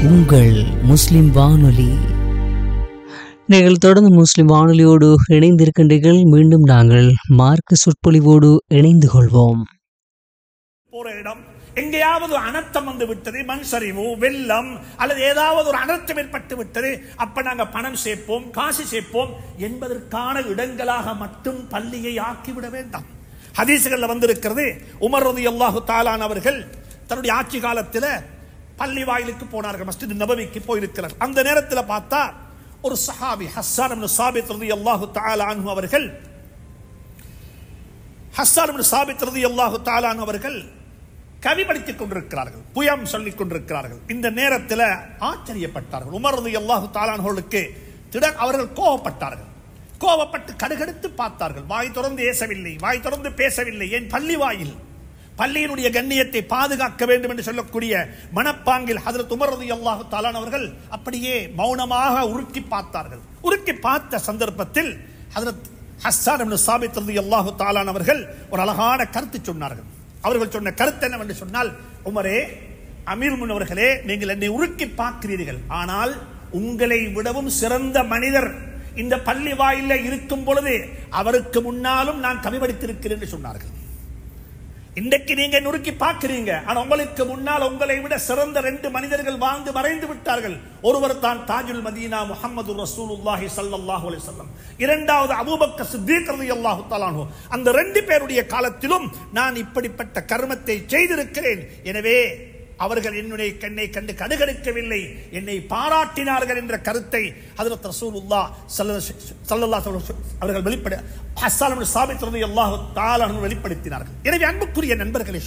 உங்கள் முஸ்லிம் வானொலி நீங்கள் தொடர்ந்து முஸ்லிம் வானொலியோடு இணைந்திருக்கின்றீர்கள் மீண்டும் நாங்கள் மார்க்க சொற்பொழிவோடு இணைந்து கொள்வோம் போற இடம் எங்கேயாவது ஒரு அனர்த்தம் வந்து விட்டது மண் சரிவு வெள்ளம் அல்லது ஏதாவது ஒரு அனர்த்தம் ஏற்பட்டு விட்டது அப்ப நாங்க பணம் சேர்ப்போம் காசு சேர்ப்போம் என்பதற்கான இடங்களாக மட்டும் பள்ளியை ஆக்கிவிட வேண்டாம் ஹதீசுகள்ல வந்திருக்கிறது உமர் ரலியல்லாஹு தாலான் அவர்கள் தன்னுடைய ஆட்சி காலத்துல பள்ளி வாயிலுக்கு போனார்கள் மஸ்ஜித் நபவிக்கு போயிருக்கிறார் அந்த நேரத்தில் பார்த்தா ஒரு சஹாபி ஹஸ்ஸான் இப்னு சாபித் ரலியல்லாஹு தஆலா அன்ஹு அவர்கள் ஹஸ்ஸான் இப்னு சாபித் ரலியல்லாஹு தஆலா அன்ஹு அவர்கள் கவி படித்துக் கொண்டிருக்கிறார்கள் புயம் சொல்லிக் கொண்டிருக்கிறார்கள் இந்த நேரத்தில் ஆச்சரியப்பட்டார்கள் உமர் ரலியல்லாஹு தஆலா அன்ஹுவுக்கு திடர் அவர்கள் கோபப்பட்டார்கள் கோபப்பட்டு கடுகடுத்து பார்த்தார்கள் வாய் திறந்து ஏசவில்லை வாய் திறந்து பேசவில்லை என் பள்ளி வாயில் பள்ளியினுடைய கண்ணியத்தை பாதுகாக்க வேண்டும் என்று சொல்லக்கூடிய மனப்பாங்கில் ஹதரத் உமர் ரலியல்லாஹு தஆலா அவர்கள் அப்படியே மௌனமாக உருக்கி பார்த்தார்கள் உருக்கி பார்த்த சந்தர்ப்பத்தில் ஹதரத் ஹஸ்ஸான் இப்னு சாபித் ரலியல்லாஹு தஆலா அவர்கள் ஒரு அழகான கருத்து சொன்னார்கள் அவர்கள் சொன்ன கருத்து என்னவென்று சொன்னால் உமரே அமீர் முன்னவர்களே நீங்கள் என்னை உருக்கி பார்க்கிறீர்கள் ஆனால் உங்களை விடவும் சிறந்த மனிதர் இந்த பள்ளி வாயில இருக்கும் பொழுது அவருக்கு முன்னாலும் நான் கவி படித்திருக்கிறேன் என்று சொன்னார்கள் இன்றைக்கு நீங்க நுறுக்கி பார்க்கிறீங்க ஆனா உங்களுக்கு முன்னால் உங்களை விட சிறந்த ரெண்டு மனிதர்கள் வாழ்ந்து மறைந்து விட்டார்கள் ஒருவர் தான் தாஜுல் மதீனா முஹம்மது ரசூலுல்லாஹி ஸல்லல்லாஹு அலைஹி வஸல்லம் இரண்டாவது அபூபக்கர் சித்தீக் ரலியல்லாஹு தஆலா அன்ஹு அந்த ரெண்டு பேருடைய காலத்திலும் நான் இப்படிப்பட்ட கர்மத்தை செய்திருக்கிறேன் எனவே அவர்கள் என்னுடைய கண்ணை கண்டு கடுகடுக்கவில்லை என்னை பாராட்டினார்கள் என்ற கருத்தை ஹதரத் ரசூலுல்லாஹ் ஸல்லல்லாஹு அலைஹி வஸல்லம் அவர்கள் வெளிப்பட ஹஸ்ஸான் இப்னு சாபித் ரலியல்லாஹு தஆலா அன்ஹு வெளிப்படுத்தினார்கள் எனவே அன்புக்குரிய நண்பர்களே